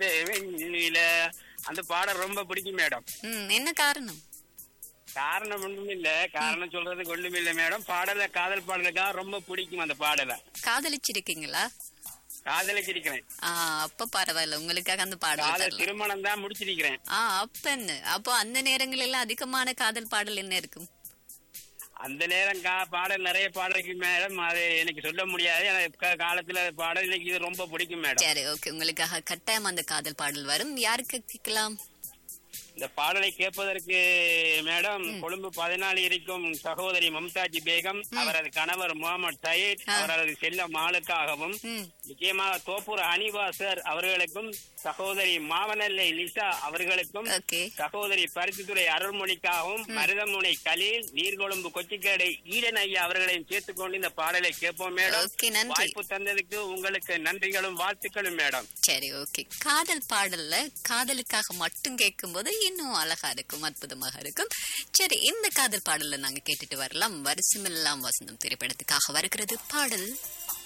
வெண்ணில அந்த பாடல் ரொம்ப பிடிக்கும் மேடம் ம் என்ன காரணம் காரணம் ஒண்ணும் இல்ல காரணம் சொல்றதுக்கு ஒண்ணும் இல்ல மேடம் பாடல காதல் பாடலுக்காக ரொம்ப பிடிக்கும் அந்த பாடலை காதலிச்சிருக்கீங்களா காதலிச்சிருக்கிறேன் ஆ அப்ப பரவாயில்ல உங்களுக்காக அந்த பாடல் காதல் தரலாம். திருமணம் தான் முடிச்சிருக்கிறேன் ஆ அப்ப என்ன அப்போ அந்த நேரங்கள் எல்லாம் அதிகமான காதல் பாடல் என்ன இருக்கும் அந்த நேரம் கா பாடல் நிறைய பாடல் இருக்கு மேடம் அது எனக்கு சொல்ல முடியாது எனக்கு கா- காலத்துல பாடல் எனக்கு இது ரொம்ப பிடிக்கும் மேடம் சரி ஓகே உங்களுக்காக கட்டாயம் அந்த காதல் பாடல் வரும் யாருக்கு கேட்கலாம் இந்த பாடலை கேட்பதற்கு மேடம் கொழும்பு பதினாலு இருக்கும் சகோதரி மம்தாஜி பேகம் அவரது கணவர் முகமது சயீத் அவரது செல்ல மாலுக்காகவும் ம் முக்கியமாக தோப்பூர் அனிவாசர் அவர்களுக்கும் சகோதரி மாவனல்லை லிசா அவர்களுக்கும் ஓகே சகோதரி பருத்தித்துறை அருள்மொழிக்காகவும் மருதமுனை கலீல் நீர்கொழும்பு கொச்சிக்கடை ஈடன் ஐயா அவர்களையும் சேர்த்துக்கொண்டு இந்த பாடலை கேட்போம் மேடம் ஓகே நன்றி வாய்ப்பு தந்ததுக்கு உங்களுக்கு நன்றிகளும் வாழ்த்துக்களும் மேடம் சரி ஓகே காதல் பாடல்ல காதலுக்காக மட்டும் கேட்கும்போது இன்னும் அழகா இருக்கும் அற்புதமாக இருக்கும் சரி இந்த காதல் பாடல்ல நாங்க கேட்டுட்டு வரலாம் வருஷமெல்லாம் வசந்தம் திரைப்படத்துக்காக வருகிறது பாடல்